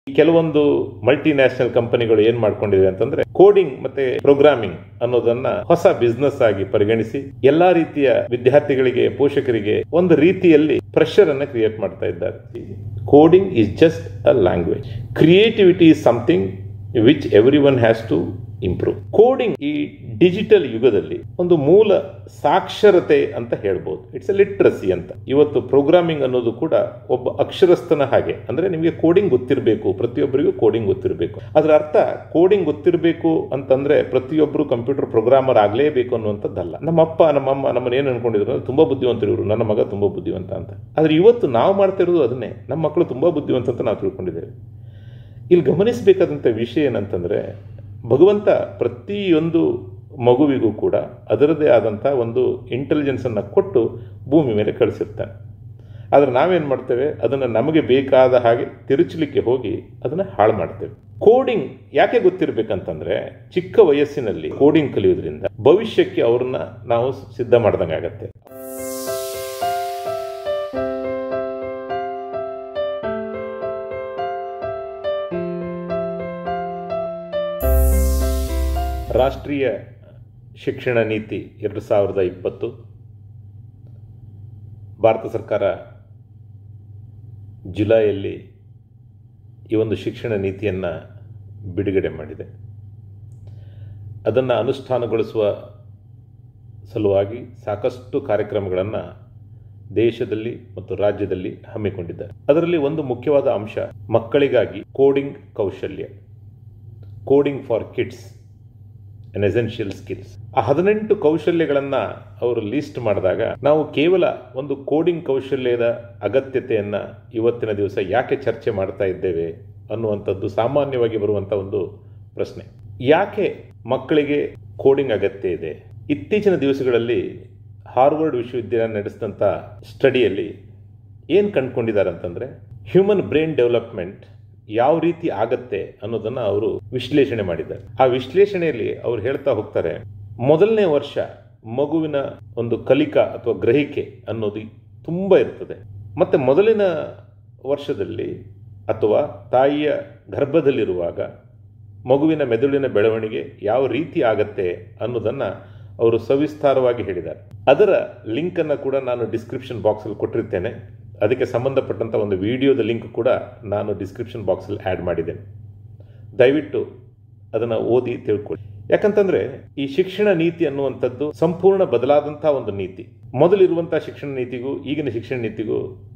ಕೆಲವೊಂದು multi national ಕಂಪನಿಗಳು ಏನ್ ಮಾಡ್ಕೊಂಡಿವೆ ಅಂತಂದ್ರೆ ಕೋಡಿಂಗ್ ಮತ್ತೆ ಪ್ರೋಗ್ರಾಮಿಂಗ್ ಅನ್ನೋದನ್ನ ಹೊಸ ಬಿಸ್ನೆಸ್ ಆಗಿ ಪರಿಗಣಿಸಿ ಎಲ್ಲಾ ರೀತಿಯ ವಿದ್ಯಾರ್ಥಿಗಳಿಗೆ ಪೋಷಕರಿಗೆ ಒಂದು ರೀತಿಯಲ್ಲಿ ಪ್ರೆಷರ್ ಅನ್ನ ಕ್ರಿಯೇಟ್ ಮಾಡ್ತಾ ಇದ್ದಾರೆ coding is just a language creativity is something which everyone has to improve coding ಈ ಡಿಜಿಟಲ್ ಯುಗದಲ್ಲಿ ಒಂದು ಮೂಲ ಸಾಕ್ಷರತೆ ಅಂತ ಹೇಳ್ಬೋದು ಇಟ್ಸ್ ಎ ಲಿಟ್ರಸಿ ಅಂತ ಇವತ್ತು ಪ್ರೋಗ್ರಾಮಿಂಗ್ ಅನ್ನೋದು ಕೂಡ ಒಬ್ಬ ಅಕ್ಷರಸ್ಥನ ಹಾಗೆ ಅಂದ್ರೆ ನಿಮಗೆ ಕೋಡಿಂಗ್ ಗೊತ್ತಿರಬೇಕು ಪ್ರತಿಯೊಬ್ಬರಿಗೂ ಕೋಡಿಂಗ್ ಗೊತ್ತಿರಬೇಕು ಅದರ ಅರ್ಥ ಕೋಡಿಂಗ್ ಗೊತ್ತಿರಬೇಕು ಅಂತಂದ್ರೆ ಪ್ರತಿಯೊಬ್ಬರು ಕಂಪ್ಯೂಟರ್ ಪ್ರೋಗ್ರಾಮರ್ ಆಗಲೇಬೇಕು ಅನ್ನುವಂಥದ್ದಲ್ಲ ನಮ್ಮಪ್ಪ ನಮ್ಮಮ್ಮ ನಮ್ಮನ್ನ ಏನು ಅನ್ಕೊಂಡಿದ್ರು ಅಂದ್ರೆ ತುಂಬಾ ಬುದ್ಧಿವಂತರು ಇವರು ನನ್ನ ಮಗ ತುಂಬಾ ಬುದ್ಧಿವಂತ ಅಂತ ಆದ್ರೆ ಇವತ್ತು ನಾವು ಮಾಡ್ತಾ ಇರೋದು ಅದನ್ನೇ ನಮ್ಮ ಮಕ್ಕಳು ತುಂಬಾ ಬುದ್ಧಿವಂತ ಅಂತ ನಾವು ತಿಳ್ಕೊಂಡಿದ್ದೇವೆ ಇಲ್ಲಿ ಗಮನಿಸಬೇಕಾದಂಥ ವಿಷಯ ಏನಂತಂದ್ರೆ ಭಗವಂತ ಪ್ರತಿಯೊಂದು ಮಗುವಿಗೂ ಕೂಡ ಅದರದೇ ಆದಂಥ ಒಂದು ಇಂಟೆಲಿಜೆನ್ಸನ್ನು ಕೊಟ್ಟು ಭೂಮಿ ಮೇಲೆ ಕಳಿಸಿರ್ತಾನೆ ಆದರೆ ನಾವೇನು ಮಾಡ್ತೇವೆ ಅದನ್ನು ನಮಗೆ ಬೇಕಾದ ಹಾಗೆ ತಿರುಚಲಿಕ್ಕೆ ಹೋಗಿ ಅದನ್ನು ಹಾಳು ಮಾಡ್ತೇವೆ ಕೋಡಿಂಗ್ ಯಾಕೆ ಗೊತ್ತಿರಬೇಕಂತಂದ್ರೆ ಚಿಕ್ಕ ವಯಸ್ಸಿನಲ್ಲಿ ಕೋಡಿಂಗ್ ಕಲಿಯೋದ್ರಿಂದ ಭವಿಷ್ಯಕ್ಕೆ ಅವ್ರನ್ನ ನಾವು ಸಿದ್ಧ ಮಾಡ್ದಂಗಾಗತ್ತೆ ರಾಷ್ಟ್ರೀಯ ಶಿಕ್ಷಣ ನೀತಿ ಎರಡು ಸಾವಿರದ ಇಪ್ಪತ್ತು ಭಾರತ ಸರ್ಕಾರ ಜುಲೈಯಲ್ಲಿ ಈ ಒಂದು ಶಿಕ್ಷಣ ನೀತಿಯನ್ನು ಬಿಡುಗಡೆ ಮಾಡಿದೆ ಅದನ್ನು ಅನುಷ್ಠಾನಗೊಳಿಸುವ ಸಲುವಾಗಿ ಸಾಕಷ್ಟು ಕಾರ್ಯಕ್ರಮಗಳನ್ನು ದೇಶದಲ್ಲಿ ಮತ್ತು ರಾಜ್ಯದಲ್ಲಿ ಹಮ್ಮಿಕೊಂಡಿದ್ದಾರೆ ಅದರಲ್ಲಿ ಒಂದು ಮುಖ್ಯವಾದ ಅಂಶ ಮಕ್ಕಳಿಗಾಗಿ ಕೋಡಿಂಗ್ ಕೌಶಲ್ಯ coding for kids an essential skills ಆ ಹದಿನೆಂಟು ಕೌಶಲ್ಯಗಳನ್ನ ಅವರು ಲೀಸ್ಟ್ ಮಾಡಿದಾಗ ನಾವು ಕೇವಲ ಒಂದು ಕೋಡಿಂಗ್ ಕೌಶಲ್ಯದ ಅಗತ್ಯತೆಯನ್ನ ಇವತ್ತಿನ ದಿವಸ ಯಾಕೆ ಚರ್ಚೆ ಮಾಡ್ತಾ ಇದ್ದೇವೆ ಅನ್ನುವಂಥದ್ದು ಸಾಮಾನ್ಯವಾಗಿ ಬರುವಂಥ ಒಂದು ಪ್ರಶ್ನೆ ಯಾಕೆ ಮಕ್ಕಳಿಗೆ ಕೋಡಿಂಗ್ ಅಗತ್ಯ ಇದೆ ಇತ್ತೀಚಿನ ದಿವಸಗಳಲ್ಲಿ ಹಾರ್ವರ್ಡ್ ವಿಶ್ವವಿದ್ಯಾಲಯ ನಡೆಸಿದಂಥ ಸ್ಟಡಿಯಲ್ಲಿ ಏನು ಕಂಡುಕೊಂಡಿದ್ದಾರೆ ಅಂತಂದರೆ ಹ್ಯೂಮನ್ ಬ್ರೈನ್ ಡೆವಲಪ್ಮೆಂಟ್ ಯಾವ ರೀತಿ ಆಗತ್ತೆ ಅನ್ನೋದನ್ನ ಅವರು ವಿಶ್ಲೇಷಣೆ ಮಾಡಿದ್ದಾರೆ ಆ ವಿಶ್ಲೇಷಣೆಯಲ್ಲಿ ಅವ್ರು ಹೇಳ್ತಾ ಹೋಗ್ತಾರೆ ಮೊದಲನೇ ವರ್ಷ ಮಗುವಿನ ಒಂದು ಕಲಿಕಾ ಅಥವಾ ಗ್ರಹಿಕೆ ಅನ್ನೋದು ತುಂಬ ಇರ್ತದೆ ಮತ್ತೆ ಮೊದಲಿನ ವರ್ಷದಲ್ಲಿ ಅಥವಾ ತಾಯಿಯ ಗರ್ಭದಲ್ಲಿರುವಾಗ ಮಗುವಿನ ಮೆದುಳಿನ ಬೆಳವಣಿಗೆ ಯಾವ ರೀತಿ ಆಗತ್ತೆ ಅನ್ನೋದನ್ನ ಅವರು ಸವಿಸ್ತಾರವಾಗಿ ಹೇಳಿದ್ದಾರೆ ಅದರ ಲಿಂಕನ್ನು ಕೂಡ ನಾನು ಡಿಸ್ಕ್ರಿಪ್ಷನ್ ಬಾಕ್ಸಲ್ಲಿ ಕೊಟ್ಟಿರ್ತೇನೆ ಅದಕ್ಕೆ ಸಂಬಂಧಪಟ್ಟಂಥ ಒಂದು ವಿಡಿಯೋದ ಲಿಂಕ್ ಕೂಡ ನಾನು ಡಿಸ್ಕ್ರಿಪ್ಷನ್ ಬಾಕ್ಸಲ್ಲಿ ಆ್ಯಡ್ ಮಾಡಿದ್ದೇನೆ ದಯವಿಟ್ಟು ಅದನ್ನು ಓದಿ ತಿಳ್ಕೊಳ್ಳಿ ಯಾಕಂತಂದ್ರೆ ಈ ಶಿಕ್ಷಣ ನೀತಿ ಅನ್ನುವಂಥದ್ದು ಸಂಪೂರ್ಣ ಬದಲಾದಂಥ ಒಂದು ನೀತಿ ಮೊದಲಿರುವಂತಹ ಶಿಕ್ಷಣ ನೀತಿಗೂ ಈಗಿನ ಶಿಕ್ಷಣ ನೀತಿಗೂ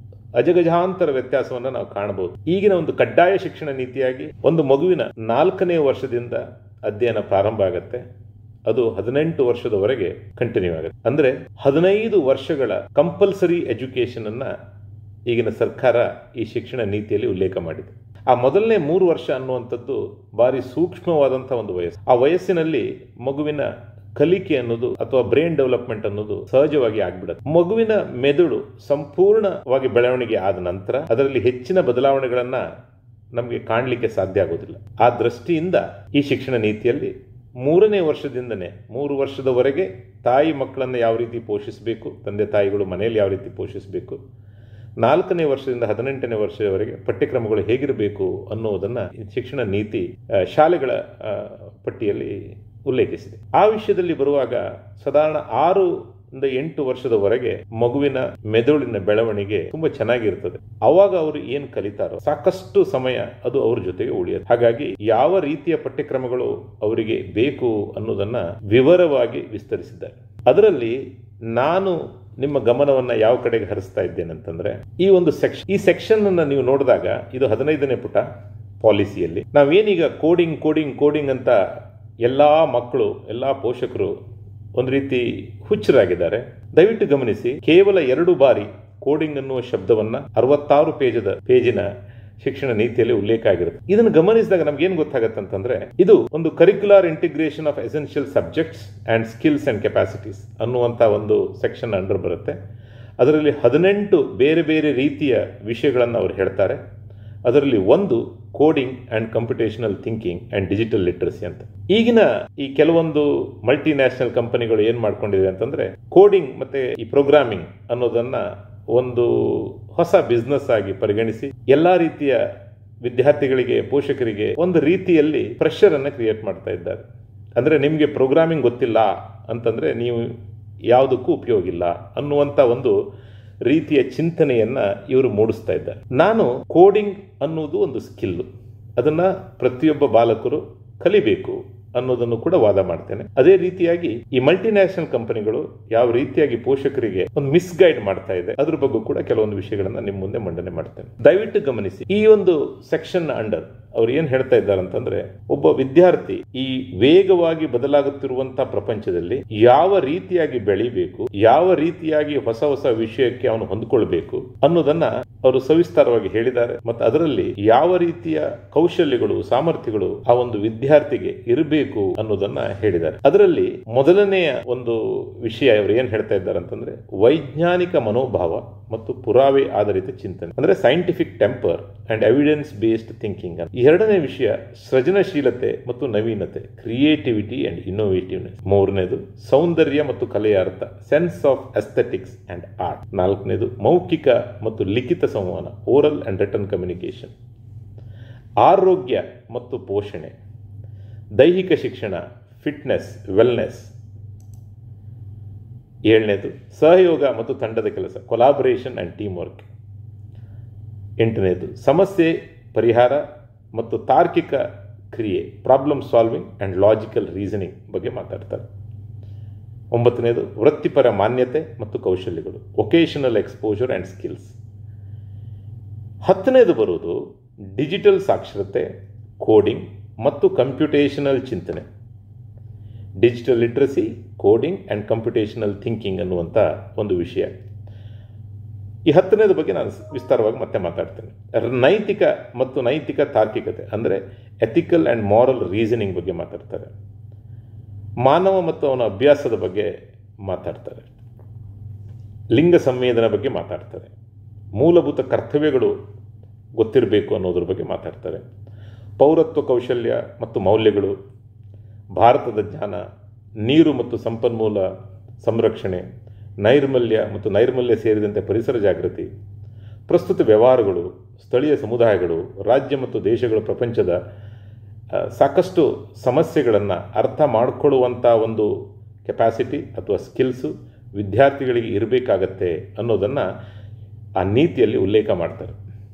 ಅಜಗಜಾಂತರ ವ್ಯತ್ಯಾಸವನ್ನು ನಾವು ಕಾಣಬಹುದು ಈಗಿನ ಒಂದು ಕಡ್ಡಾಯ ಶಿಕ್ಷಣ ನೀತಿಯಾಗಿ ಒಂದು ಮಗುವಿನ ನಾಲ್ಕನೇ ವರ್ಷದಿಂದ ಅಧ್ಯಯನ ಪ್ರಾರಂಭ ಆಗತ್ತೆ ಅದು ಹದಿನೆಂಟು ವರ್ಷದವರೆಗೆ ಕಂಟಿನ್ಯೂ ಆಗುತ್ತೆ ಅಂದ್ರೆ ಹದಿನೈದು ವರ್ಷಗಳ ಕಂಪಲ್ಸರಿ ಎಜುಕೇಶನ್ ಅನ್ನ ಈಗಿನ ಸರ್ಕಾರ ಈ ಶಿಕ್ಷಣ ನೀತಿಯಲ್ಲಿ ಉಲ್ಲೇಖ ಮಾಡಿದೆ ಆ ಮೊದಲನೇ ಮೂರು ವರ್ಷ ಅನ್ನುವಂಥದ್ದು ಬಾರಿ ಸೂಕ್ಷ್ಮವಾದಂಥ ಒಂದು ವಯಸ್ಸು ಆ ವಯಸ್ಸಿನಲ್ಲಿ ಮಗುವಿನ ಕಲಿಕೆ ಅನ್ನೋದು ಅಥವಾ ಬ್ರೈನ್ ಡೆವಲಪ್ಮೆಂಟ್ ಅನ್ನೋದು ಸಹಜವಾಗಿ ಆಗ್ಬಿಡುತ್ತೆ ಮಗುವಿನ ಮೆದುಳು ಸಂಪೂರ್ಣವಾಗಿ ಬೆಳವಣಿಗೆ ಆದ ನಂತರ ಅದರಲ್ಲಿ ಹೆಚ್ಚಿನ ಬದಲಾವಣೆಗಳನ್ನ ನಮಗೆ ಕಾಣಲಿಕ್ಕೆ ಸಾಧ್ಯ ಆಗೋದಿಲ್ಲ ಆ ದೃಷ್ಟಿಯಿಂದ ಈ ಶಿಕ್ಷಣ ನೀತಿಯಲ್ಲಿ ಮೂರನೇ ವರ್ಷದಿಂದನೇ ಮೂರು ವರ್ಷದವರೆಗೆ ತಾಯಿ ಮಕ್ಕಳನ್ನು ಯಾವ ರೀತಿ ಪೋಷಿಸಬೇಕು ತಂದೆ ತಾಯಿಗಳು ಮನೆಯಲ್ಲಿ ಯಾವ ರೀತಿ ಪೋಷಿಸಬೇಕು ನಾಲ್ಕನೇ ವರ್ಷದಿಂದ ಹದಿನೆಂಟನೇ ವರ್ಷದವರೆಗೆ ಪಠ್ಯಕ್ರಮಗಳು ಹೇಗಿರಬೇಕು ಅನ್ನುವುದನ್ನು ಶಿಕ್ಷಣ ನೀತಿ ಶಾಲೆಗಳ ಪಟ್ಟಿಯಲ್ಲಿ ಉಲ್ಲೇಖಿಸಿದೆ ಆ ವಿಷಯದಲ್ಲಿ ಬರುವಾಗ ಸಾಧಾರಣ ಆರು ಎಂಟು ವರ್ಷದವರೆಗೆ ಮಗುವಿನ ಮೆದುಳಿನ ಬೆಳವಣಿಗೆ ತುಂಬಾ ಚೆನ್ನಾಗಿರ್ತದೆ ಅವಾಗ ಅವರು ಏನ್ ಕಲಿತಾರೋ ಸಾಕಷ್ಟು ಸಮಯ ಅದು ಅವ್ರ ಜೊತೆಗೆ ಉಳಿಯುತ್ತೆ ಹಾಗಾಗಿ ಯಾವ ರೀತಿಯ ಪಠ್ಯಕ್ರಮಗಳು ಅವರಿಗೆ ಬೇಕು ಅನ್ನೋದನ್ನ ವಿವರವಾಗಿ ವಿಸ್ತರಿಸಿದ್ದಾರೆ ಅದರಲ್ಲಿ ನಾನು ನಿಮ್ಮ ಗಮನವನ್ನ ಯಾವ ಕಡೆಗೆ ಹರಿಸ್ತಾ ಇದ್ದೇನೆ ಅಂತಂದ್ರೆ ಈ ಒಂದು ಸೆಕ್ಷನ್ ಈ ಸೆಕ್ಷನ್ ಅನ್ನ ನೀವು ನೋಡಿದಾಗ ಇದು ಹದಿನೈದನೇ ಪುಟ ಪಾಲಿಸಿಯಲ್ಲಿ ನಾವೇನೀಗ ಕೋಡಿಂಗ್ ಕೋಡಿಂಗ್ ಕೋಡಿಂಗ್ ಅಂತ ಎಲ್ಲಾ ಮಕ್ಕಳು ಎಲ್ಲಾ ಪೋಷಕರು ಒಂದು ರೀತಿ ಹುಚ್ಚರಾಗಿದ್ದಾರೆ ದಯವಿಟ್ಟು ಗಮನಿಸಿ ಕೇವಲ ಎರಡು ಬಾರಿ ಕೋಡಿಂಗ್ ಅನ್ನುವ ಶಬ್ದವನ್ನ ಅರವತ್ತಾರು ಪೇಜದ ಪೇಜಿನ ಶಿಕ್ಷಣ ನೀತಿಯಲ್ಲಿ ಉಲ್ಲೇಖ ಆಗಿರುತ್ತೆ ಇದನ್ನು ಗಮನಿಸಿದಾಗ ನಮ್ಗೆ ಏನ್ ಗೊತ್ತಾಗತ್ತೆ ಅಂತಂದ್ರೆ ಇದು ಒಂದು curricular integration of essential subjects and skills and capacities ಅನ್ನುವಂತ ಒಂದು ಸೆಕ್ಷನ್ ಅಂಡರ್ ಬರುತ್ತೆ ಅದರಲ್ಲಿ ಹದಿನೆಂಟು ಬೇರೆ ಬೇರೆ ರೀತಿಯ ವಿಷಯಗಳನ್ನು ಅವರು ಹೇಳ್ತಾರೆ ಅದರಲ್ಲಿ ಒಂದು coding and computational thinking and digital literacy ಅಂತ ಈಗಿನ ಈ ಕೆಲವೊಂದು ಮಲ್ಟಿ ನ್ಯಾಷನಲ್ ಕಂಪನಿಗಳು ಏನ್ ಮಾಡ್ಕೊಂಡಿದೆ ಅಂತಂದ್ರೆ ಕೋಡಿಂಗ್ ಮತ್ತೆ ಈ ಪ್ರೋಗ್ರಾಮಿಂಗ್ ಅನ್ನೋದನ್ನ ಒಂದು ಹೊಸ ಬಿಸ್ನೆಸ್ ಆಗಿ ಪರಿಗಣಿಸಿ ಎಲ್ಲಾ ರೀತಿಯ ವಿದ್ಯಾರ್ಥಿಗಳಿಗೆ ಪೋಷಕರಿಗೆ ಒಂದು ರೀತಿಯಲ್ಲಿ ಪ್ರೆಷರ್ ಅನ್ನು ಕ್ರಿಯೇಟ್ ಮಾಡ್ತಾ ಇದ್ದಾರೆ ಅಂದರೆ ನಿಮಗೆ ಪ್ರೋಗ್ರಾಮಿಂಗ್ ಗೊತ್ತಿಲ್ಲ ಅಂತಂದರೆ ನೀವು ಯಾವುದಕ್ಕೂ ಉಪಯೋಗ ಇಲ್ಲ ಅನ್ನುವಂಥ ಒಂದು ರೀತಿಯ ಚಿಂತನೆಯನ್ನ ಇವರು ಮೂಡಿಸ್ತಾ ಇದ್ದಾರೆ ನಾನು ಕೋಡಿಂಗ್ ಅನ್ನುವುದು ಒಂದು ಸ್ಕಿಲ್ಲು ಅದನ್ನ ಪ್ರತಿಯೊಬ್ಬ ಬಾಲಕರು ಕಲಿಬೇಕು ಅನ್ನೋದನ್ನು ಕೂಡ ವಾದ ಮಾಡ್ತೇನೆ ಅದೇ ರೀತಿಯಾಗಿ ಈ ಮಲ್ಟಿನ್ಯಾಷನಲ್ ಕಂಪನಿಗಳು ಯಾವ ರೀತಿಯಾಗಿ ಪೋಷಕರಿಗೆ ಒಂದು ಮಿಸ್ಗೈಡ್ ಮಾಡ್ತಾ ಇದೆ ಅದ್ರ ಬಗ್ಗೆ ಕೂಡ ಕೆಲವೊಂದು ವಿಷಯಗಳನ್ನ ನಿಮ್ಮ ಮುಂದೆ ಮಂಡನೆ ಮಾಡ್ತೇನೆ ದಯವಿಟ್ಟು ಗಮನಿಸಿ ಈ ಒಂದು ಸೆಕ್ಷನ್ ಅಂಡರ್ ಅವ್ರು ಏನ್ ಹೇಳ್ತಾ ಇದ್ದಾರೆ ಅಂತಂದ್ರೆ ಒಬ್ಬ ವಿದ್ಯಾರ್ಥಿ ಈ ವೇಗವಾಗಿ ಬದಲಾಗುತ್ತಿರುವಂತಹ ಪ್ರಪಂಚದಲ್ಲಿ ಯಾವ ರೀತಿಯಾಗಿ ಬೆಳಿಬೇಕು ಯಾವ ರೀತಿಯಾಗಿ ಹೊಸ ಹೊಸ ವಿಷಯಕ್ಕೆ ಅವನು ಹೊಂದ್ಕೊಳ್ಬೇಕು ಅನ್ನೋದನ್ನ ಅವರು ಸವಿಸ್ತಾರವಾಗಿ ಹೇಳಿದ್ದಾರೆ ಮತ್ತು ಅದರಲ್ಲಿ ಯಾವ ರೀತಿಯ ಕೌಶಲ್ಯಗಳು ಸಾಮರ್ಥ್ಯಗಳು ಆ ಒಂದು ವಿದ್ಯಾರ್ಥಿಗೆ ಇರಬೇಕು ಅನ್ನೋದನ್ನ ಹೇಳಿದ್ದಾರೆ ಅದರಲ್ಲಿ ಮೊದಲನೆಯ ಒಂದು ವಿಷಯ ಅವರು ಏನ್ ಹೇಳ್ತಾ ಇದ್ದಾರೆ ಅಂತಂದ್ರೆ ವೈಜ್ಞಾನಿಕ ಮನೋಭಾವ ಮತ್ತು ಪುರಾವೆ ಆಧಾರಿತ ಚಿಂತನೆ ಅಂದ್ರೆ scientific temper and evidence based thinking ಅಂತ ಎರಡನೇ ವಿಷಯ ಸೃಜನಶೀಲತೆ ಮತ್ತು ನವೀನತೆ ಕ್ರಿಯೇಟಿವಿಟಿ ಅಂಡ್ ಇನ್ನೋವೇಟಿವ್ನೆಸ್ ಮೂರನೇದು ಸೌಂದರ್ಯ ಮತ್ತು ಕಲೆಯ ಅರ್ಥ sense of aesthetics and art ನಾಲ್ಕನೇದು ಮೌಖಿಕ ಮತ್ತು ಲಿಖಿತ ಸಂವಹನ ಓರಲ್ ಅಂಡ್ ರಿಟರ್ನ್ ಕಮ್ಯುನಿಕೇಶನ್ ಆರೋಗ್ಯ ಮತ್ತು ಪೋಷಣೆ ದೈಹಿಕ ಶಿಕ್ಷಣ ಫಿಟ್ನೆಸ್ ವೆಲ್ನೆಸ್ ಏಳನೇದು ಸಹಯೋಗ ಮತ್ತು ತಂಡದ ಕೆಲಸ ಕೊಲಾಬರೇಷನ್ ಅಂಡ್ ಟೀಮ್ ವರ್ಕ್ ಎಂಟನೇದು ಸಮಸ್ಯೆ ಪರಿಹಾರ ಮತ್ತು ತಾರ್ಕಿಕ ಕ್ರಿಯೆ problem solving and logical reasoning ಬಗ್ಗೆ ಮಾತಾಡ್ತಾರೆ ಒಂಬತ್ತನೇದು ವೃತ್ತಿಪರ ಮಾನ್ಯತೆ ಮತ್ತು ಕೌಶಲ್ಯಗಳು ಒಕೇಶನಲ್ ಎಕ್ಸ್ಪೋಜರ್ ಆ್ಯಂಡ್ ಸ್ಕಿಲ್ಸ್ ಹತ್ತನೇದು ಬರುವುದು ಡಿಜಿಟಲ್ ಸಾಕ್ಷರತೆ ಕೋಡಿಂಗ್ ಮತ್ತು ಕಂಪ್ಯೂಟೇಷನಲ್ ಚಿಂತನೆ digital literacy coding and computational thinking ಅನ್ನುವಂಥ ಒಂದು ವಿಷಯ ಈ ಹತ್ತನೇದ ಬಗ್ಗೆ ನಾನು ವಿಸ್ತಾರವಾಗಿ ಮತ್ತೆ ಮಾತಾಡ್ತೇನೆ ನೈತಿಕ ಮತ್ತು ನೈತಿಕ ತಾರ್ಕಿಕತೆ ಅಂದರೆ ಎಥಿಕಲ್ ಆ್ಯಂಡ್ ಮಾರಲ್ ರೀಸನಿಂಗ್ ಬಗ್ಗೆ ಮಾತಾಡ್ತಾರೆ ಮಾನವ ಮತ್ತು ಅವನ ಅಭ್ಯಾಸದ ಬಗ್ಗೆ ಮಾತಾಡ್ತಾರೆ ಲಿಂಗ ಸಂವೇದನೆ ಬಗ್ಗೆ ಮಾತಾಡ್ತಾರೆ ಮೂಲಭೂತ ಕರ್ತವ್ಯಗಳು ಗೊತ್ತಿರಬೇಕು ಅನ್ನೋದ್ರ ಬಗ್ಗೆ ಮಾತಾಡ್ತಾರೆ ಪೌರತ್ವ ಕೌಶಲ್ಯ ಮತ್ತು ಮೌಲ್ಯಗಳು ಭಾರತದ ಜ್ಞಾನ ನೀರು ಮತ್ತು ಸಂಪನ್ಮೂಲ ಸಂರಕ್ಷಣೆ ನೈರ್ಮಲ್ಯ ಮತ್ತು ನೈರ್ಮಲ್ಯ ಸೇರಿದಂತೆ ಪರಿಸರ ಜಾಗೃತಿ ಪ್ರಸ್ತುತ ವ್ಯವಹಾರಗಳು ಸ್ಥಳೀಯ ಸಮುದಾಯಗಳು ರಾಜ್ಯ ಮತ್ತು ದೇಶಗಳ ಪ್ರಪಂಚದ ಸಾಕಷ್ಟು ಸಮಸ್ಯೆಗಳನ್ನು ಅರ್ಥ ಮಾಡಿಕೊಳ್ಳುವಂಥ ಒಂದು ಕೆಪಾಸಿಟಿ ಅಥವಾ ಸ್ಕಿಲ್ಸು ವಿದ್ಯಾರ್ಥಿಗಳಿಗೆ ಇರಬೇಕಾಗತ್ತೆ ಅನ್ನೋದನ್ನು ಆ ನೀತಿಯಲ್ಲಿ ಉಲ್ಲೇಖ ಮಾಡ್ತಾರೆ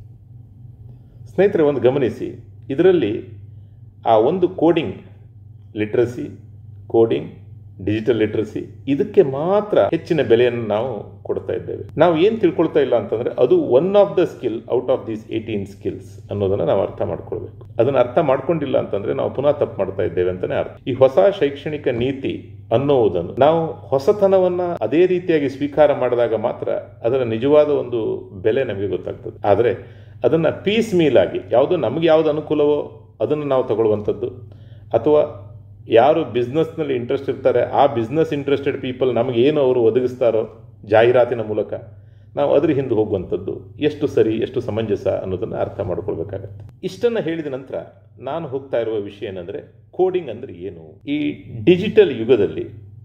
ಸ್ನೇಹಿತರೆ ಒಂದು ಗಮನಿಸಿ ಇದರಲ್ಲಿ ಆ ಒಂದು coding literacy coding digital literacy ಇದಕ್ಕೆ ಮಾತ್ರ ಹೆಚ್ಚಿನ ಬೆಲೆಯನ್ನು ನಾವು ಕೊಡ್ತಾ ಇದ್ದೇವೆ ನಾವು ಏನು ತಿಳ್ಕೊಳ್ತಾ ಇಲ್ಲ ಅಂತಂದ್ರೆ ಅದು one of the skill out of these eighteen skills ಅನ್ನೋದನ್ನ ನಾವು ಅರ್ಥ ಮಾಡ್ಕೊಳ್ಬೇಕು ಅದನ್ನ ಅರ್ಥ ಮಾಡ್ಕೊಂಡಿಲ್ಲ ಅಂತಂದ್ರೆ ನಾವು ಪುನಃ ತಪ್ಪು ಮಾಡ್ತಾ ಇದ್ದೇವೆ ಅಂತಾನೆ ಅರ್ಥ ಈ ಹೊಸ ಶೈಕ್ಷಣಿಕ ನೀತಿ ಅನ್ನುವುದನ್ನು ನಾವು ಹೊಸತನವನ್ನ ಅದೇ ರೀತಿಯಾಗಿ ಸ್ವೀಕಾರ ಮಾಡಿದಾಗ ಮಾತ್ರ ಅದರ ನಿಜವಾದ ಒಂದು ಬೆಲೆ ನಮಗೆ ಗೊತ್ತಾಗ್ತದೆ ಆದರೆ ಅದನ್ನ ಪೀಸ್ ಮೀಲ್ ಆಗಿ ಯಾವುದು ನಮಗೆ ಯಾವುದು ಅನುಕೂಲವೋ ಅದನ್ನು ನಾವು ತಗೊಳ್ಳುವಂಥದ್ದು ಅಥವಾ ಯಾರು ಬಿಸ್ನೆಸ್ನಲ್ಲಿ ಇಂಟ್ರೆಸ್ಟ್ ಇರ್ತಾರೆ ಆ ಬಿಸ್ನೆಸ್ ಇಂಟ್ರೆಸ್ಟೆಡ್ ಪೀಪಲ್ ನಮಗೆ ಏನು ಅವರು ಒದಗಿಸ್ತಾರೋ ಜಾಹೀರಾತಿನ ಮೂಲಕ ನಾವು ಅದ್ರ ಹಿಂದೆ ಹೋಗುವಂಥದ್ದು ಎಷ್ಟು ಸರಿ ಎಷ್ಟು ಸಮಂಜಸ ಅನ್ನೋದನ್ನು ಅರ್ಥ ಮಾಡ್ಕೊಳ್ಬೇಕಾಗತ್ತೆ ಇಷ್ಟನ್ನು ಹೇಳಿದ ನಂತರ ನಾನು ಹೋಗ್ತಾ ಇರುವ ವಿಷಯ ಏನಂದರೆ ಕೋಡಿಂಗ್ ಅಂದರೆ ಏನು ಈ ಡಿಜಿಟಲ್ ಯುಗದಲ್ಲಿ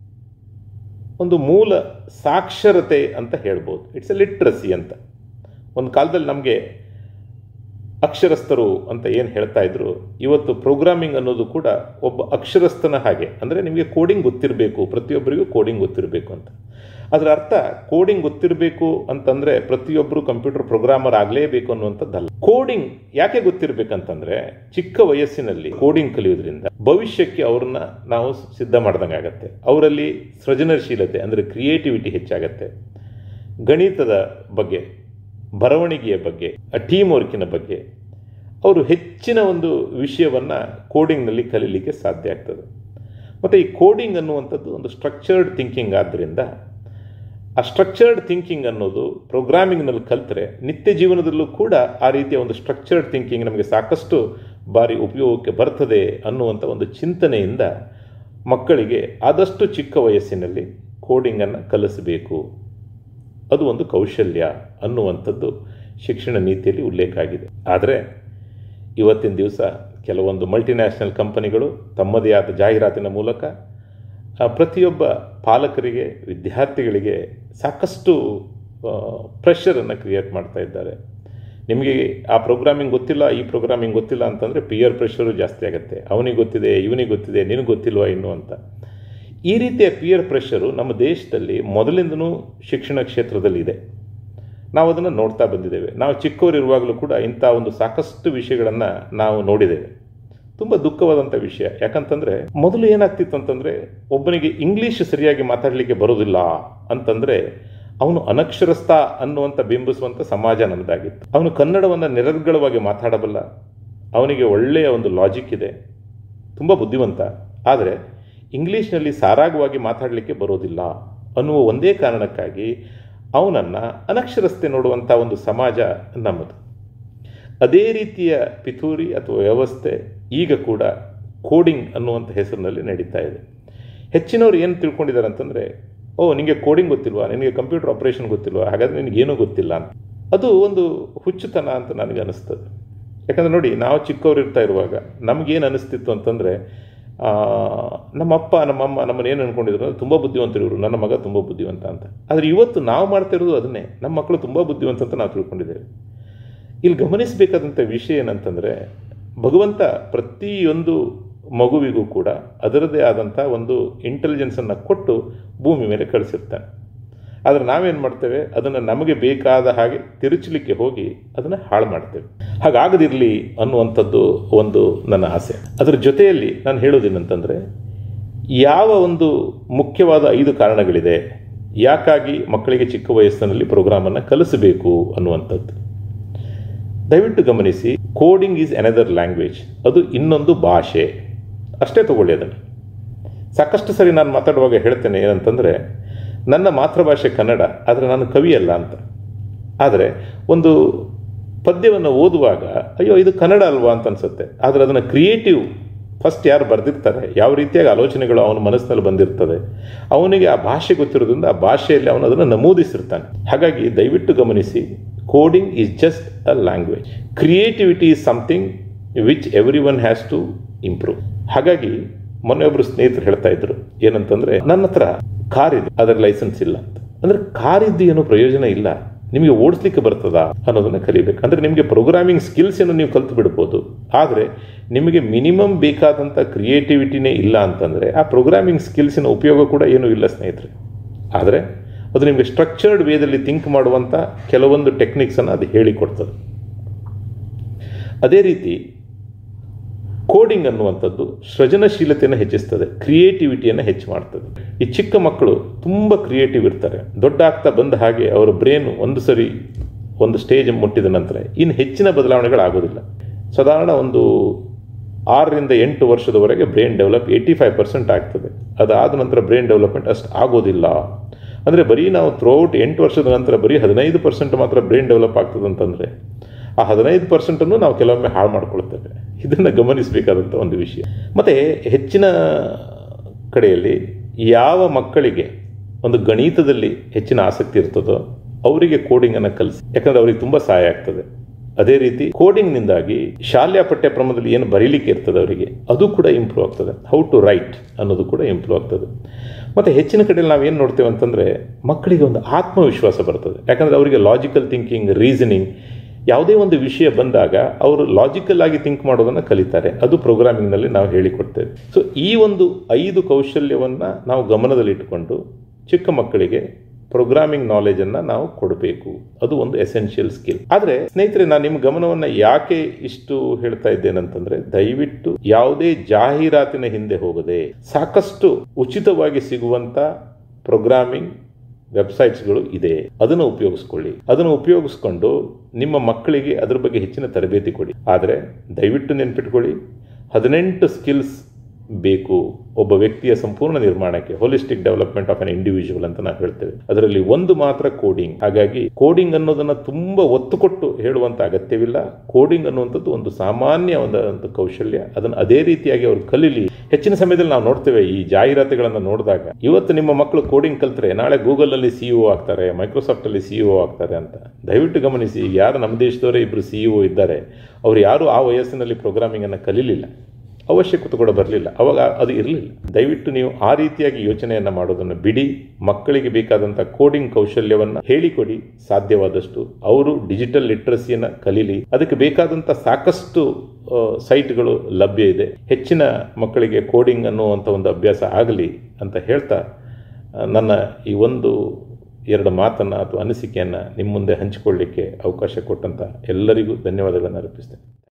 ಒಂದು ಮೂಲ ಸಾಕ್ಷರತೆ ಅಂತ ಹೇಳ್ಬೋದು ಇಟ್ಸ್ ಎ ಲಿಟ್ರಸಿ ಅಂತ ಒಂದು ಕಾಲದಲ್ಲಿ ನಮಗೆ ಅಕ್ಷರಸ್ಥರು ಅಂತ ಏನು ಹೇಳ್ತಾ ಇದ್ರು ಇವತ್ತು ಪ್ರೋಗ್ರಾಮಿಂಗ್ ಅನ್ನೋದು ಕೂಡ ಒಬ್ಬ ಅಕ್ಷರಸ್ಥನ ಹಾಗೆ ಅಂದರೆ ನಿಮಗೆ ಕೋಡಿಂಗ್ ಗೊತ್ತಿರಬೇಕು ಪ್ರತಿಯೊಬ್ಬರಿಗೂ ಕೋಡಿಂಗ್ ಗೊತ್ತಿರಬೇಕು ಅಂತ ಅದರ ಅರ್ಥ ಕೋಡಿಂಗ್ ಗೊತ್ತಿರಬೇಕು ಅಂತಂದ್ರೆ ಪ್ರತಿಯೊಬ್ಬರು ಕಂಪ್ಯೂಟರ್ ಪ್ರೋಗ್ರಾಮರ್ ಆಗಲೇಬೇಕು ಅನ್ನುವಂಥದ್ದಲ್ಲ ಕೋಡಿಂಗ್ ಯಾಕೆ ಗೊತ್ತಿರಬೇಕಂತಂದ್ರೆ ಚಿಕ್ಕ ವಯಸ್ಸಿನಲ್ಲಿ ಕೋಡಿಂಗ್ ಕಲಿಯೋದ್ರಿಂದ ಭವಿಷ್ಯಕ್ಕೆ ಅವ್ರನ್ನ ನಾವು ಸಿದ್ಧ ಮಾಡ್ದಂಗೆ ಆಗತ್ತೆ ಅವರಲ್ಲಿ ಸೃಜನಶೀಲತೆ ಅಂದರೆ ಕ್ರಿಯೇಟಿವಿಟಿ ಹೆಚ್ಚಾಗತ್ತೆ ಗಣಿತದ ಬಗ್ಗೆ ಬರವಣಿಗೆಯ ಬಗ್ಗೆ ಟೀಮ್ ವರ್ಕಿನ ಬಗ್ಗೆ ಅವರು ಹೆಚ್ಚಿನ ಒಂದು ವಿಷಯವನ್ನು ಕೋಡಿಂಗ್ನಲ್ಲಿ ಕಲೀಲಿಕ್ಕೆ ಸಾಧ್ಯ ಆಗ್ತದೆ ಮತ್ತು ಈ ಕೋಡಿಂಗ್ ಅನ್ನುವಂಥದ್ದು ಒಂದು ಸ್ಟ್ರಕ್ಚರ್ಡ್ ಥಿಂಕಿಂಗ್ ಆದ್ದರಿಂದ ಆ ಸ್ಟ್ರಕ್ಚರ್ಡ್ ಥಿಂಕಿಂಗ್ ಅನ್ನೋದು ಪ್ರೋಗ್ರಾಮಿಂಗ್ನಲ್ಲಿ ಕಲ್ತರೆ ನಿತ್ಯ ಜೀವನದಲ್ಲೂ ಕೂಡ ಆ ರೀತಿಯ ಒಂದು ಸ್ಟ್ರಕ್ಚರ್ಡ್ ಥಿಂಕಿಂಗ್ ನಮಗೆ ಸಾಕಷ್ಟು ಬಾರಿ ಉಪಯೋಗಕ್ಕೆ ಬರ್ತದೆ ಅನ್ನುವಂಥ ಒಂದು ಚಿಂತನೆಯಿಂದ ಮಕ್ಕಳಿಗೆ ಆದಷ್ಟು ಚಿಕ್ಕ ವಯಸ್ಸಿನಲ್ಲಿ ಕೋಡಿಂಗನ್ನು ಕಲಿಸಬೇಕು ಅದು ಒಂದು ಕೌಶಲ್ಯ ಅನ್ನುವಂಥದ್ದು ಶಿಕ್ಷಣ ನೀತಿಯಲ್ಲಿ ಉಲ್ಲೇಖ ಆಗಿದೆ ಆದರೆ ಇವತ್ತಿನ ದಿವಸ ಕೆಲವೊಂದು ಮಲ್ಟಿನ್ಯಾಷನಲ್ ಕಂಪನಿಗಳು ತಮ್ಮದೇ ಆದ ಜಾಹೀರಾತಿನ ಮೂಲಕ ಪ್ರತಿಯೊಬ್ಬ ಪಾಲಕರಿಗೆ ವಿದ್ಯಾರ್ಥಿಗಳಿಗೆ ಸಾಕಷ್ಟು ಪ್ರೆಷರನ್ನು ಕ್ರಿಯೇಟ್ ಮಾಡ್ತಾ ಇದ್ದಾರೆ ನಿಮಗೆ ಆ ಪ್ರೋಗ್ರಾಮಿಂಗ್ ಗೊತ್ತಿಲ್ಲ ಈ ಪ್ರೋಗ್ರಾಮಿಂಗ್ ಗೊತ್ತಿಲ್ಲ ಅಂತಂದರೆ ಪಿಯರ್ ಪ್ರೆಷರು ಜಾಸ್ತಿ ಆಗುತ್ತೆ ಅವನಿಗೆ ಗೊತ್ತಿದೆ ಇವನಿಗೆ ಗೊತ್ತಿದೆ ನಿನಗೆ ಗೊತ್ತಿಲ್ವಾ ಇನ್ನು ಅಂತ ಈ ರೀತಿಯ ಪಿಯರ್ ಪ್ರೆಷರು ನಮ್ಮ ದೇಶದಲ್ಲಿ ಮೊದಲಿಂದನೂ ಶಿಕ್ಷಣ ಕ್ಷೇತ್ರದಲ್ಲಿ ಇದೆ ನಾವು ಅದನ್ನು ನೋಡ್ತಾ ಬಂದಿದ್ದೇವೆ ನಾವು ಚಿಕ್ಕವರಿರುವಾಗಲೂ ಕೂಡ ಇಂಥ ಒಂದು ಸಾಕಷ್ಟು ವಿಷಯಗಳನ್ನು ನಾವು ನೋಡಿದ್ದೇವೆ ತುಂಬ ದುಃಖವಾದಂಥ ವಿಷಯ ಯಾಕಂತಂದರೆ ಮೊದಲು ಏನಾಗ್ತಿತ್ತು ಅಂತಂದರೆ ಒಬ್ಬನಿಗೆ ಇಂಗ್ಲೀಷ್ ಸರಿಯಾಗಿ ಮಾತಾಡಲಿಕ್ಕೆ ಬರೋದಿಲ್ಲ ಅಂತಂದರೆ ಅವನು ಅನಕ್ಷರಸ್ಥ ಅನ್ನುವಂಥ ಬಿಂಬಿಸುವಂಥ ಸಮಾಜ ನಮ್ಮದಾಗಿತ್ತು ಅವನು ಕನ್ನಡವನ್ನು ನಿರರ್ಗಳವಾಗಿ ಮಾತಾಡಬಲ್ಲ ಅವನಿಗೆ ಒಳ್ಳೆಯ ಒಂದು ಲಾಜಿಕ್ ಇದೆ ತುಂಬ ಬುದ್ಧಿವಂತ ಆದರೆ ಇಂಗ್ಲೀಷ್ನಲ್ಲಿ ಸಾರಾಗವಾಗಿ ಮಾತಾಡಲಿಕ್ಕೆ ಬರೋದಿಲ್ಲ ಅನ್ನುವ ಒಂದೇ ಕಾರಣಕ್ಕಾಗಿ ಅವನನ್ನು ಅನಕ್ಷರಸ್ತೆ ನೋಡುವಂಥ ಒಂದು ಸಮಾಜ ನಮ್ಮದು ಅದೇ ರೀತಿಯ ಪಿತೂರಿ ಅಥವಾ ವ್ಯವಸ್ಥೆ ಈಗ ಕೂಡ ಕೋಡಿಂಗ್ ಅನ್ನುವಂಥ ಹೆಸರಿನಲ್ಲಿ ನಡೀತಾ ಇದೆ ಹೆಚ್ಚಿನವರು ಏನು ತಿಳ್ಕೊಂಡಿದ್ದಾರೆ ಅಂತಂದರೆ ಓ ನಿಮಗೆ ಕೋಡಿಂಗ್ ಗೊತ್ತಿಲ್ವಾ ನಿನಗೆ ಕಂಪ್ಯೂಟರ್ ಆಪ್ರೇಷನ್ ಗೊತ್ತಿಲ್ವಾ ಹಾಗಾದರೆ ನಿನಗೇನೂ ಗೊತ್ತಿಲ್ಲ ಅಂತ ಅದು ಒಂದು ಹುಚ್ಚುತನ ಅಂತ ನನಗೆ ಅನಿಸ್ತದೆ ಯಾಕಂದರೆ ನೋಡಿ ನಾವು ಚಿಕ್ಕವರು ಇರ್ತಾ ಇರುವಾಗ ನಮಗೇನು ಅನಿಸ್ತಿತ್ತು ಅಂತಂದರೆ ನಮ್ಮಪ್ಪ ನಮ್ಮಮ್ಮ ನಮ್ಮನ್ನು ಏನು ಅಂದ್ಕೊಂಡಿದ್ರು ಅಂದರೆ ತುಂಬ ಬುದ್ಧಿವಂತರು ಇವರು ನನ್ನ ಮಗ ತುಂಬ ಬುದ್ಧಿವಂತ ಅಂತ ಆದರೆ ಇವತ್ತು ನಾವು ಮಾಡ್ತಾ ಇರೋದು ಅದನ್ನೇ ನಮ್ಮ ಮಕ್ಕಳು ತುಂಬ ಬುದ್ಧಿವಂತ ಅಂತ ನಾವು ತಿಳ್ಕೊಂಡಿದ್ದೇವೆ ಇಲ್ಲಿ ಗಮನಿಸಬೇಕಾದಂಥ ವಿಷಯ ಏನಂತಂದರೆ ಭಗವಂತ ಪ್ರತಿಯೊಂದು ಮಗುವಿಗೂ ಕೂಡ ಅದರದೇ ಆದಂಥ ಒಂದು ಇಂಟೆಲಿಜೆನ್ಸನ್ನು ಕೊಟ್ಟು ಭೂಮಿ ಮೇಲೆ ಕಳಿಸಿರ್ತಾನೆ ಆದರೆ ನಾವೇನು ಮಾಡ್ತೇವೆ ಅದನ್ನು ನಮಗೆ ಬೇಕಾದ ಹಾಗೆ ತಿರುಚಲಿಕ್ಕೆ ಹೋಗಿ ಅದನ್ನು ಹಾಳು ಮಾಡ್ತೇವೆ ಹಾಗಾಗದಿರಲಿ ಅನ್ನುವಂಥದ್ದು ಒಂದು ನನ್ನ ಆಸೆ ಅದರ ಜೊತೆಯಲ್ಲಿ ನಾನು ಹೇಳೋದೇನಂತಂದರೆ ಯಾವ ಒಂದು ಮುಖ್ಯವಾದ ಐದು ಕಾರಣಗಳಿದೆ ಯಾಕಾಗಿ ಮಕ್ಕಳಿಗೆ ಚಿಕ್ಕ ವಯಸ್ಸಿನಲ್ಲಿ ಪ್ರೋಗ್ರಾಮನ್ನು ಕಲಿಸಬೇಕು ಅನ್ನುವಂಥದ್ದು ದಯವಿಟ್ಟು ಗಮನಿಸಿ ಕೋಡಿಂಗ್ ಈಸ್ ಅನದರ್ ಲ್ಯಾಂಗ್ವೇಜ್ ಅದು ಇನ್ನೊಂದು ಭಾಷೆ ಅಷ್ಟೇ ತಗೊಳ್ಳಿ ಅದನ್ನು ಸಾಕಷ್ಟು ಸರಿ ನಾನು ಮಾತಾಡುವಾಗ ಹೇಳ್ತೇನೆ ಏನಂತಂದರೆ ನನ್ನ ಮಾತೃಭಾಷೆ ಕನ್ನಡ ಆದರೆ ನಾನು ಕವಿಯಲ್ಲ ಅಂತ ಆದರೆ ಒಂದು ಪದ್ಯವನ್ನು ಓದುವಾಗ ಅಯ್ಯೋ ಇದು ಕನ್ನಡ ಅಲ್ವಾ ಅಂತ ಅನಿಸುತ್ತೆ ಆದರೆ ಅದನ್ನು ಕ್ರಿಯೇಟಿವ್ ಫಸ್ಟ್ ಯಾರು ಬರೆದಿರ್ತಾರೆ ಯಾವ ರೀತಿಯಾಗಿ ಆಲೋಚನೆಗಳು ಅವನ ಮನಸ್ಸಿನಲ್ಲಿ ಬಂದಿರ್ತದೆ ಅವನಿಗೆ ಆ ಭಾಷೆ ಗೊತ್ತಿರೋದ್ರಿಂದ ಆ ಭಾಷೆಯಲ್ಲಿ ಅವನು ಅದನ್ನು ನಮೂದಿಸಿರ್ತಾನೆ ಹಾಗಾಗಿ ದಯವಿಟ್ಟು ಗಮನಿಸಿ coding is just a language creativity is something which everyone has to improve ಹಾಗಾಗಿ ಮೊನ್ನೆ ಒಬ್ಬರು ಸ್ನೇಹಿತರು ಹೇಳ್ತಾ ಇದ್ರು ಏನಂತಂದ್ರೆ ನನ್ನ ಹತ್ರ ಕಾರ್ ಇದೆ ಅದರ ಲೈಸೆನ್ಸ್ ಇಲ್ಲ ಅಂತ ಅಂದ್ರೆ ಕಾರ್ ಇದ್ದು ಏನೋ ಪ್ರಯೋಜನ ಇಲ್ಲ ನಿಮಗೆ ಓಡಿಸ್ಲಿಕ್ಕೆ ಬರ್ತದಾ ಅನ್ನೋದನ್ನ ಕಲಿಬೇಕು ಅಂದ್ರೆ ನಿಮಗೆ ಪ್ರೋಗ್ರಾಮಿಂಗ್ ಸ್ಕಿಲ್ಸ್ ಏನು ನೀವು ಕಲ್ತು ಬಿಡ್ಬೋದು ಆದರೆ ನಿಮಗೆ ಮಿನಿಮಮ್ ಬೇಕಾದಂಥ ಕ್ರಿಯೇಟಿವಿಟಿನೇ ಇಲ್ಲ ಅಂತಂದರೆ ಆ ಪ್ರೋಗ್ರಾಮಿಂಗ್ ಸ್ಕಿಲ್ಸಿನ ಉಪಯೋಗ ಕೂಡ ಏನೂ ಇಲ್ಲ ಸ್ನೇಹಿತರೆ ಆದರೆ ಅದು ನಿಮಗೆ ಸ್ಟ್ರಕ್ಚರ್ಡ್ ವೇದಲ್ಲಿ ಥಿಂಕ್ ಮಾಡುವಂಥ ಕೆಲವೊಂದು ಟೆಕ್ನಿಕ್ಸನ್ನು ಅದು ಹೇಳಿಕೊಡ್ತದೆ ಅದೇ ರೀತಿ ಕೋಡಿಂಗ್ ಅನ್ನುವಂಥದ್ದು ಸೃಜನಶೀಲತೆಯನ್ನು ಹೆಚ್ಚಿಸ್ತದೆ ಕ್ರಿಯೇಟಿವಿಟಿಯನ್ನು ಹೆಚ್ಚು ಮಾಡ್ತದೆ ಈ ಚಿಕ್ಕ ಮಕ್ಕಳು ತುಂಬ ಕ್ರಿಯೇಟಿವ್ ಇರ್ತಾರೆ ದೊಡ್ಡ ಆಗ್ತಾ ಬಂದ ಹಾಗೆ ಅವರ ಬ್ರೇನು ಒಂದು ಸರಿ ಒಂದು ಸ್ಟೇಜ್ ಮುಟ್ಟಿದ ನಂತರ ಇನ್ನು ಹೆಚ್ಚಿನ ಬದಲಾವಣೆಗಳಾಗೋದಿಲ್ಲ ಸಾಧಾರಣ ಒಂದು ಆರರಿಂದ ಎಂಟು ವರ್ಷದವರೆಗೆ brain develop eighty five percent ಆಗ್ತದೆ ಅದಾದ ನಂತರ ಬ್ರೈನ್ ಡೆವಲಪ್ಮೆಂಟ್ ಅಷ್ಟು ಆಗೋದಿಲ್ಲ ಅಂದರೆ ಬರೀ ನಾವು ಥ್ರೂಔಟ್ ಎಂಟು ವರ್ಷದ ನಂತರ ಬರೀ ಹದಿನೈದು ಪರ್ಸೆಂಟ್ ಮಾತ್ರ ಬ್ರೈನ್ ಡೆವಲಪ್ ಆಗ್ತದೆ ಅಂತಂದರೆ ಆ ಹದಿನೈದು ಪರ್ಸೆಂಟನ್ನು ನಾವು ಕೆಲವೊಮ್ಮೆ ಹಾಳು ಮಾಡ್ಕೊಳ್ತೇವೆ ಇದನ್ನು ಗಮನಿಸಬೇಕಾದಂಥ ಒಂದು ವಿಷಯ ಮತ್ತು ಹೆಚ್ಚಿನ ಕಡೆಯಲ್ಲಿ ಯಾವ ಮಕ್ಕಳಿಗೆ ಒಂದು ಗಣಿತದಲ್ಲಿ ಹೆಚ್ಚಿನ ಆಸಕ್ತಿ ಇರ್ತದೋ ಅವರಿಗೆ ಕೋಡಿಂಗನ್ನು ಕಲಿಸಿ ಯಾಕಂದರೆ ಅವರಿಗೆ ತುಂಬ ಸಹಾಯ ಆಗ್ತದೆ ಅದೇ ರೀತಿ ಕೋಡಿಂಗ್ನಿಂದಾಗಿ ಶಾಲೆಯ ಪಠ್ಯಕ್ರಮದಲ್ಲಿ ಏನು ಬರೀಲಿಕ್ಕೆ ಇರ್ತದೆ ಅವರಿಗೆ ಅದು ಕೂಡ ಇಂಪ್ರೂವ್ ಆಗ್ತದೆ ಹೌ ಟು ರೈಟ್ ಅನ್ನೋದು ಕೂಡ ಇಂಪ್ರೂವ್ ಆಗ್ತದೆ ಮತ್ತು ಹೆಚ್ಚಿನ ಕಡೆಯಲ್ಲಿ ನಾವು ಏನು ನೋಡ್ತೇವೆ ಅಂತಂದರೆ ಮಕ್ಕಳಿಗೆ ಒಂದು ಆತ್ಮವಿಶ್ವಾಸ ಬರ್ತದೆ ಯಾಕಂದರೆ ಅವರಿಗೆ ಲಾಜಿಕಲ್ ಥಿಂಕಿಂಗ್ ರೀಸನಿಂಗ್ ಯಾವುದೇ ಒಂದು ವಿಷಯ ಬಂದಾಗ ಅವರು ಲಾಜಿಕಲ್ ಆಗಿ ಥಿಂಕ್ ಮಾಡೋದನ್ನು ಕಲಿತಾರೆ ಅದು ಪ್ರೋಗ್ರಾಮಿಂಗ್ನಲ್ಲಿ ನಾವು ಹೇಳಿಕೊಡ್ತೇವೆ ಸೊ ಈ ಒಂದು ಐದು ಕೌಶಲ್ಯವನ್ನು ನಾವು ಗಮನದಲ್ಲಿಟ್ಟುಕೊಂಡು ಚಿಕ್ಕ ಮಕ್ಕಳಿಗೆ ಪ್ರೋಗ್ರಾಮಿಂಗ್ ನಾಲೆಜನ್ನು ನಾವು ಕೊಡಬೇಕು ಅದು ಒಂದು ಎಸೆನ್ಷಿಯಲ್ ಸ್ಕಿಲ್ ಆದರೆ ಸ್ನೇಹಿತರೆ ನಾನು ನಿಮ್ಮ ಗಮನವನ್ನು ಯಾಕೆ ಇಷ್ಟು ಹೇಳ್ತಾ ಇದ್ದೇನಂತಂದ್ರೆ ದಯವಿಟ್ಟು ಯಾವುದೇ ಜಾಹೀರಾತಿನ ಹಿಂದೆ ಹೋಗದೆ ಸಾಕಷ್ಟು ಉಚಿತವಾಗಿ ಸಿಗುವಂತ ಪ್ರೋಗ್ರಾಮಿಂಗ್ ವೆಬ್ಸೈಟ್ಸ್ಗಳು ಇದೆ ಅದನ್ನು ಉಪಯೋಗಿಸ್ಕೊಳ್ಳಿ ಅದನ್ನು ಉಪಯೋಗಿಸ್ಕೊಂಡು ನಿಮ್ಮ ಮಕ್ಕಳಿಗೆ ಅದ್ರ ಬಗ್ಗೆ ಹೆಚ್ಚಿನ ತರಬೇತಿ ಕೊಡಿ ಆದರೆ ದಯವಿಟ್ಟು ನೆನ್ಪಿಟ್ಕೊಳ್ಳಿ ಹದಿನೆಂಟು ಸ್ಕಿಲ್ಸ್ ಬೇಕು ಒಬ್ಬ ವ್ಯಕ್ತಿಯ ಸಂಪೂರ್ಣ ನಿರ್ಮಾಣಕ್ಕೆ holistic development of an individual ಅಂತ ನಾವು ಹೇಳ್ತೇವೆ ಅದರಲ್ಲಿ ಒಂದು ಮಾತ್ರ ಕೋಡಿಂಗ್ ಹಾಗಾಗಿ ಕೋಡಿಂಗ್ ಅನ್ನೋದನ್ನ ತುಂಬಾ ಒತ್ತು ಕೊಟ್ಟು ಹೇಳುವಂತ ಅಗತ್ಯವಿಲ್ಲ ಕೋಡಿಂಗ್ ಅನ್ನುವಂಥದ್ದು ಒಂದು ಸಾಮಾನ್ಯ ಒಂದು ಕೌಶಲ್ಯ ಅದನ್ನು ಅದೇ ರೀತಿಯಾಗಿ ಅವರು ಕಲೀಲಿ ಹೆಚ್ಚಿನ ಸಮಯದಲ್ಲಿ ನಾವು ನೋಡ್ತೇವೆ ಈ ಜಾಹೀರಾತುಗಳನ್ನು ನೋಡಿದಾಗ ಇವತ್ತು ನಿಮ್ಮ ಮಕ್ಕಳು ಕೋಡಿಂಗ್ ಕಲ್ತ್ರೆ ನಾಳೆ ಗೂಗಲ್ ಅಲ್ಲಿ ಸಿಇಒ ಆಗ್ತಾರೆ ಮೈಕ್ರೋಸಾಫ್ಟ್ ಅಲ್ಲಿ ಸಿಇಒ ಆಗ್ತಾರೆ ಅಂತ ದಯವಿಟ್ಟು ಗಮನಿಸಿ ಯಾರು ನಮ್ಮ ದೇಶದವರೇ ಇಬ್ಬರು ಸಿಇಒ ಇದ್ದಾರೆ ಅವರು ಯಾರು ಆ ವಯಸ್ಸಿನಲ್ಲಿ ಪ್ರೋಗ್ರಾಮಿಂಗ್ ಅನ್ನು ಕಲೀಲಿಲ್ಲ ಅವಶ್ಯಕತೆ ಕೂಡ ಬರಲಿಲ್ಲ ಅವಾಗ ಅದು ಇರಲಿಲ್ಲ ದಯವಿಟ್ಟು ನೀವು ಆ ರೀತಿಯಾಗಿ ಯೋಚನೆಯನ್ನು ಮಾಡೋದನ್ನು ಬಿಡಿ ಮಕ್ಕಳಿಗೆ ಬೇಕಾದಂಥ ಕೋಡಿಂಗ್ ಕೌಶಲ್ಯವನ್ನು ಹೇಳಿಕೊಡಿ ಸಾಧ್ಯವಾದಷ್ಟು ಅವರು ಡಿಜಿಟಲ್ ಲಿಟ್ರಸಿಯನ್ನು ಕಲೀಲಿ ಅದಕ್ಕೆ ಬೇಕಾದಂಥ ಸಾಕಷ್ಟು ಆ, ಸೈಟ್ಗಳು ಲಭ್ಯ ಇದೆ ಹೆಚ್ಚಿನ ಮಕ್ಕಳಿಗೆ ಕೋಡಿಂಗ್ ಅನ್ನುವಂಥ ಒಂದು ಅಭ್ಯಾಸ ಆಗಲಿ ಅಂತ ಹೇಳ್ತಾ ಆ, ನನ್ನ ಈ ಒಂದು ಎರಡು ಮಾತನ್ನು ಅಥವಾ ಅನಿಸಿಕೆಯನ್ನು ನಿಮ್ಮ ಮುಂದೆ ಹಂಚಿಕೊಳ್ಳಿಕ್ಕೆ ಅವಕಾಶ ಕೊಟ್ಟಂಥ ಎಲ್ಲರಿಗೂ ಧನ್ಯವಾದಗಳನ್ನು ಅರ್ಪಿಸ್ತೇನೆ